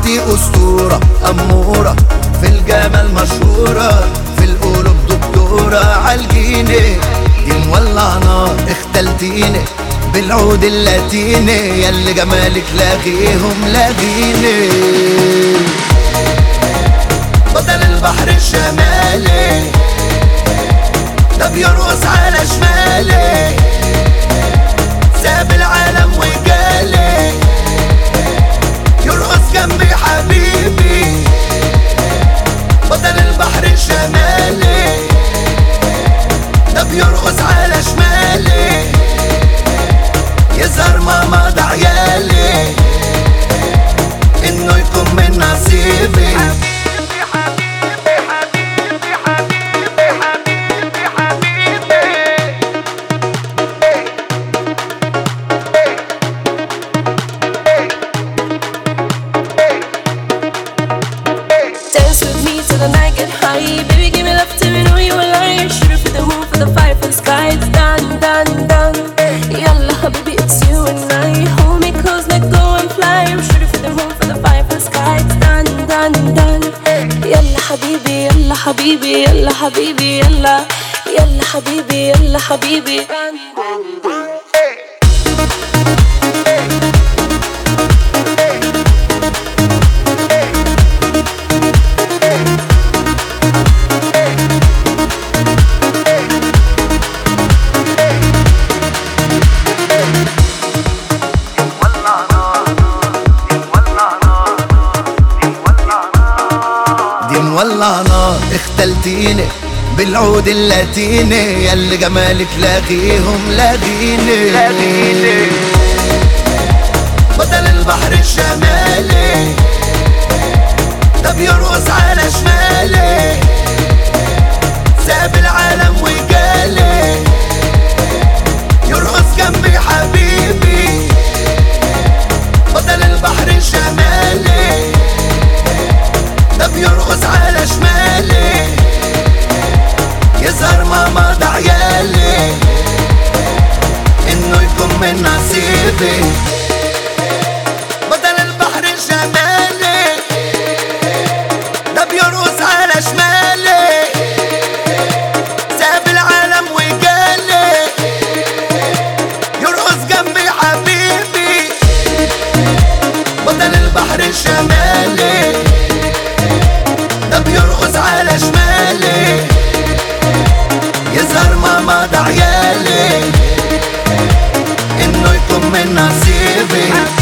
دي أسطورة أمورة في الجمال مشهورة في القلوب دكتورة عالجيني دي مولع نار اختلتيني بالعود اللاتيني ياللي جمالك لاغيهم لاغيني بطل البحر الشمالي ده بيرقص على شمالي ساب العالم وجالي يرقص جنبي حبيبي بطل البحر الشمالي ده بيرقص على شمالي يظهر ماما ده عيالي انه يكون من نصيبي Dance with me till the night get high. Baby, give me love till me know you alive. Shoot it for the moon, for the fire, for the sky. It's done, done, done. Yalla, habibi, it's you and I. Hold me close, let go and fly. Shoot it for the moon, for the fire, for the sky. It's done, done, done. Yalla, habibi, yalla, habibi, yalla, habibi, yalla. Yalla, habibi, yalla, habibi. Done, done, done. دي مولع نار اختلتيني بالعود اللاتيني ياللي جمالك لاغيهم لاغيني بطل البحر الشمالي ده بيرقص على شمالي ساب العالم وجالي يرقص جنبي حبيبي بطل البحر الشمالي ده بيرقص على شمالي يظهر ماما ده عيالي انه يكون من نصيبي بدل البحر الشمالي ده بيرقص على شمالي ساب العالم وجالي يرقص جنبي حبيبي بدل البحر الشمالي ده بيرقص على شمالي يظهر ماما ده عيالي انه يكون من نصيبي